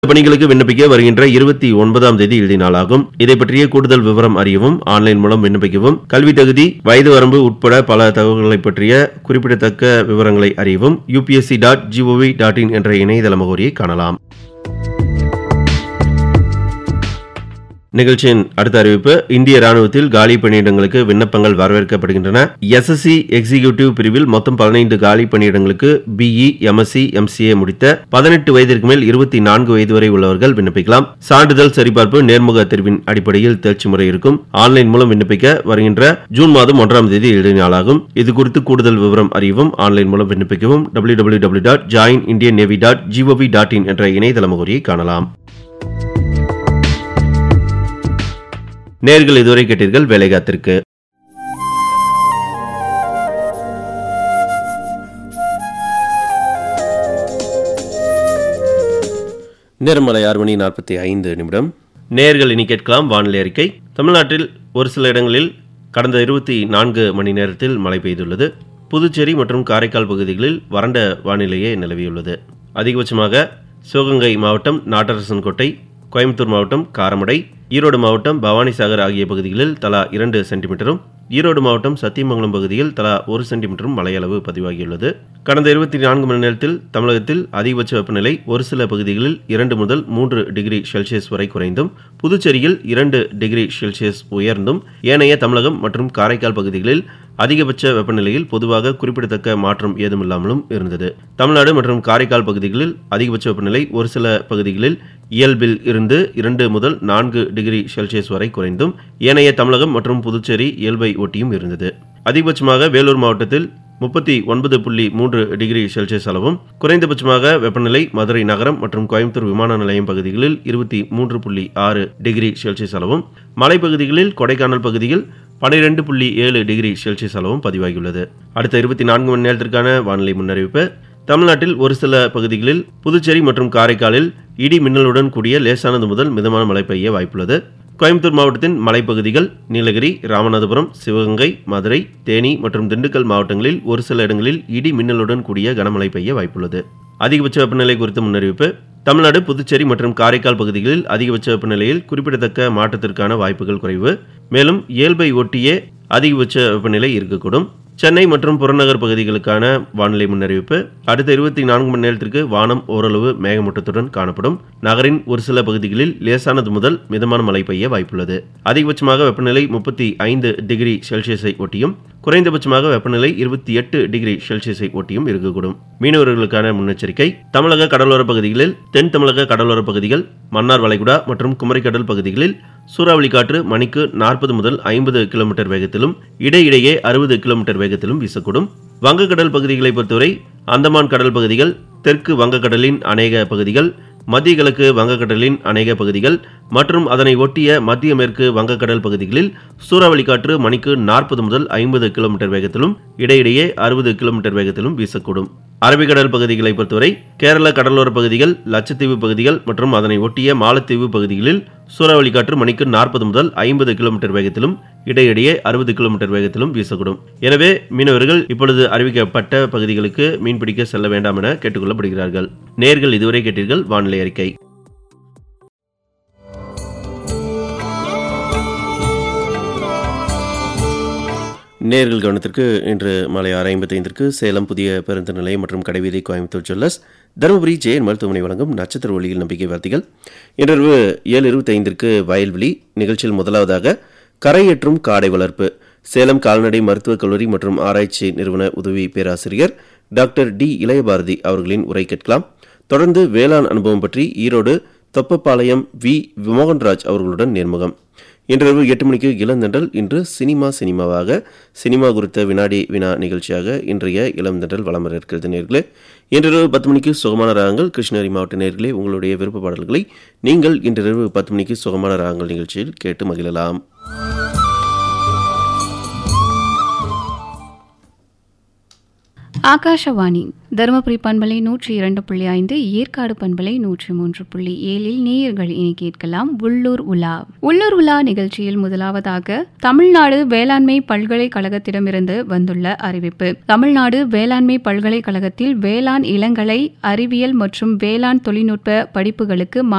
பணிகளுக்கு விண்ணப்பிக்க வருகின்ற இருபத்தி ஒன்பதாம் தேதி இறுதி நாளாகும் இதை பற்றிய கூடுதல் விவரம் அறியவும் ஆன்லைன் மூலம் விண்ணப்பிக்கவும் கல்வி தகுதி வயது வரம்பு உட்பட பல தகவல்களை பற்றிய குறிப்பிடத்தக்க விவரங்களை அறியவும் UPSC dot G O V dot in என்ற இணையதள முகவரியை காணலாம் நிகழ்ச்சியின் அடுத்த அறிவிப்பு இந்திய ராணுவத்தில் காலி பணியிடங்களுக்கு விண்ணப்பங்கள் வரவேற்கப்படுகின்றன எஸ்எஸ்சி எக்ஸிகியூட்டிவ் பிரிவில் மொத்தம் பதினைந்து காலி பணியிடங்களுக்கு பிஇ எம்எஸ்சி எம்சிஏ முடித்த பதினெட்டு வயதிற்கு மேல் இருபத்தி நான்கு வயது வரை உள்ளவர்கள் விண்ணப்பிக்கலாம் சான்றிதழ் சரிபார்ப்பு நேர்முக தேர்வின் அடிப்படையில் தேர்ச்சி முறை இருக்கும் ஆன்லைன் மூலம் விண்ணப்பிக்க வருகின்ற ஜூன் மாதம் ஒன்றாம் தேதி இறுதி நாளாகும் இது குறித்து கூடுதல் விவரம் அறியவும் ஆன்லைன் மூலம் விண்ணப்பிக்கவும் W W W dot join Indian navy dot G O V dot in என்ற இணையதள முகவரியை காணலாம் நேர்கள் இதுவரை கேட்டீர்கள் வேலைகாத்திற்கு நேரமலை ஆறு மணி நாற்பத்தி ஐந்து நிமிடம் நேர்கள் இனி கேட்கலாம் வானிலை அறிக்கை தமிழ்நாட்டில் ஒரு சில இடங்களில் கடந்த இருபத்தி நான்கு மணி நேரத்தில் மழை பெய்துள்ளது புதுச்சேரி மற்றும் காரைக்கால் பகுதிகளில் வறண்ட வானிலையே நிலவியுள்ளது அதிகபட்சமாக சிவகங்கை மாவட்டம் நாட்டரசன் கோட்டை கோயம்புத்தூர் மாவட்டம் காரமடை ஈரோடு மாவட்டம் பவானிசாகர் ஆகிய பகுதிகளில் தலா இரண்டு சென்டிமீட்டரும் ஈரோடு மாவட்டம் சத்தியமங்கலம் பகுதியில் தலா ஒரு சென்டிமீட்டரும் மழையளவு பதிவாகியுள்ளது கடந்த இருபத்தி நான்கு மணி நேரத்தில் தமிழகத்தில் அதிகபட்ச வெப்பநிலை ஒரு சில பகுதிகளில் இரண்டு முதல் மூன்று டிகிரி செல்சியஸ் வரை குறைந்தும் புதுச்சேரியில் இரண்டு டிகிரி செல்சியஸ் உயர்ந்தும் ஏனைய தமிழகம் மற்றும் காரைக்கால் பகுதிகளில் அதிகபட்ச வெப்பநிலையில் பொதுவாக குறிப்பிடத்தக்க மாற்றம் ஏதுமில்லாமலும் இருந்தது தமிழ்நாடு மற்றும் காரைக்கால் பகுதிகளில் அதிகபட்ச வெப்பநிலை ஒரு சில பகுதிகளில் இயல்பில் இருந்து இரண்டு முதல் நான்கு டிகிரி செல்சியஸ் வரை குறைந்தும் ஏனைய தமிழகம் மற்றும் புதுச்சேரி இயல்பை ஒட்டியும் இருந்தது அதிகபட்சமாக வேலூர் மாவட்டத்தில் முப்பத்தி ஒன்பது புள்ளி மூன்று டிகிரி செல்சியஸ் அளவும் குறைந்தபட்சமாக வெப்பநிலை மதுரை நகரம் மற்றும் கோயம்புத்தூர் விமான நிலையம் பகுதிகளில் இருபத்தி மூன்று புள்ளி ஆறு டிகிரி செல்சியஸ் அளவும் மலைப்பகுதிகளில் கொடைக்கானல் பகுதியில் பனிரெண்டு புள்ளி ஏழு டிகிரி செல்சியஸ் அளவும் பதிவாகியுள்ளது அடுத்த இருபத்தி நான்கு மணி நேரத்திற்கான வானிலை முன்னறிவிப்பு தமிழ்நாட்டில் ஒரு சில பகுதிகளில் புதுச்சேரி மற்றும் காரைக்காலில் இடி மின்னலுடன் கூடிய லேசானது முதல் மிதமான மழை பெய்ய வாய்ப்புள்ளது கோயம்புத்தூர் மாவட்டத்தின் மலைப்பகுதிகள் நீலகிரி ராமநாதபுரம் சிவகங்கை மதுரை தேனி மற்றும் திண்டுக்கல் மாவட்டங்களில் ஒரு சில இடங்களில் இடி மின்னலுடன் கூடிய கனமழை பெய்ய வாய்ப்புள்ளது அதிகபட்ச வெப்பநிலை குறித்த முன்னறிவிப்பு தமிழ்நாடு புதுச்சேரி மற்றும் காரைக்கால் பகுதிகளில் அதிகபட்ச வெப்பநிலையில் குறிப்பிடத்தக்க மாற்றத்திற்கான வாய்ப்புகள் குறைவு மேலும் இயல்பை ஒட்டியே அதிகபட்ச வெப்பநிலை இருக்கக்கூடும் சென்னை மற்றும் புறநகர் பகுதிகளுக்கான வானிலை முன்னறிவிப்பு அடுத்த இருபத்தி நான்கு மணி நேரத்திற்கு வானம் ஓரளவு மேகமூட்டத்துடன் காணப்படும் நகரின் ஒரு சில பகுதிகளில் லேசானது முதல் மிதமான மழை பெய்ய வாய்ப்புள்ளது அதிகபட்சமாக வெப்பநிலை முப்பத்தி ஐந்து டிகிரி செல்சியஸை ஒட்டியும் குறைந்தபட்சமாக வெப்பநிலை இருபத்தி எட்டு டிகிரி செல்சியஸை ஒட்டியும் இருக்கக்கூடும் மீனவர்களுக்கான முன்னெச்சரிக்கை தமிழக கடலோர பகுதிகளில் தென் தமிழக கடலோர பகுதிகள் மன்னார் வளைகுடா மற்றும் குமரிக்கடல் பகுதிகளில் சூறாவளி காற்று மணிக்கு நாற்பது முதல் ஐம்பது கிலோமீட்டர் வேகத்திலும் இடையிடையே அறுபது கிலோமீட்டர் வேகத்திலும் வீசக்கூடும் வங்கக்கடல் பகுதிகளை பொறுத்தவரை அந்தமான் கடல் பகுதிகள் தெற்கு வங்கக்கடலின் அநேக பகுதிகள் மத்திய கிழக்கு வங்கக்கடலின் அநேக பகுதிகள் மற்றும் அதனை ஒட்டிய மத்திய மேற்கு வங்கக்கடல் பகுதிகளில் சூறாவளி காற்று மணிக்கு நாற்பது முதல் ஐம்பது கிலோமீட்டர் வேகத்திலும் இடையிடையே அறுபது கிலோமீட்டர் வேகத்திலும் வீசக்கூடும் அரபிக்கடல் பகுதிகளை பொறுத்தவரை கேரள கடலோர பகுதிகள் லட்சத்தீவு பகுதிகள் மற்றும் அதனை ஒட்டிய மாலத்தீவு பகுதிகளில் சூறாவளி காற்று மணிக்கு நாற்பது முதல் ஐம்பது கிலோமீட்டர் வேகத்திலும் இடையிடையே அறுபது கிலோமீட்டர் வேகத்திலும் வீசக்கூடும் எனவே மீனவர்கள் இப்பொழுது அறிவிக்கப்பட்ட பகுதிகளுக்கு மீன்பிடிக்க செல்ல வேண்டாம் என கேட்டுக்கொள்ளப்படுகிறார்கள் நேர்கள் இதுவரை கேட்டீர்கள் வானிலை அறிக்கை நேர்கள் கவனத்திற்கு இன்று மாலை ஆறு ஐம்பத்தைந்திற்கு சேலம் புதிய பேருந்து நிலையம் மற்றும் கடைவீதி கோயம்புத்தூர் ஜுவல்லர்ஸ் தருமபுரி ஜெயன் மருத்துவமனை வழங்கும் நட்சத்திர ஒளியில் நம்பிக்கை வார்த்தைகள் இன்றிரவு ஏழு இருபத்தைந்திற்கு வயல்வெளி நிகழ்ச்சியில் முதலாவதாக கரையேற்றும் காடை வளர்ப்பு சேலம் கால்நடை மருத்துவக் கல்லூரி மற்றும் ஆராய்ச்சி நிறுவன உதவி பேராசிரியர் டாக்டர் டி இளையபாரதி அவர்களின் உரை கேட்கலாம் தொடர்ந்து வேளாண் அனுபவம் பற்றி ஈரோடு தொப்பப்பாளையம் வி மோகன்ராஜ் அவர்களுடன் நேர்முகம் இன்றிரவு எட்டு மணிக்கு இளந்தண்டல் இன்று சினிமா சினிமாவாக சினிமா குறித்த வினாடி வினா நிகழ்ச்சியாக இன்றைய இளந்தண்டல் வலம் வர இருக்கிறது நேர்களே இன்றிரவு பத்து மணிக்கு சுகமான ராகங்கள் கிருஷ்ணகிரி மாவட்ட நேர்களே உங்களுடைய விருப்ப பாடல்களை நீங்கள் இன்றிரவு பத்து மணிக்கு சுகமான ராகங்கள் நிகழ்ச்சியில் கேட்டு மகிழலாம் ஆகாஷவாணி தருமபுரி பண்பலை நூற்றி இரண்டு புள்ளி ஐந்து ஏற்காடு பண்பலை நூற்றி மூன்று புள்ளி ஏழில் நேயர்கள் இனி கேட்கலாம் உள்ளூர் உலா உள்ளூர் உலா நிகழ்ச்சியில் முதலாவதாக தமிழ்நாடு வேளாண்மை பல்கலைக்கழகத்திடமிருந்து வந்துள்ள அறிவிப்பு தமிழ்நாடு வேளாண்மை பல்கலைக்கழகத்தில் வேளாண் இளங்கலை அறிவியல் மற்றும் வேளாண் தொழில்நுட்ப படிப்புகளுக்கு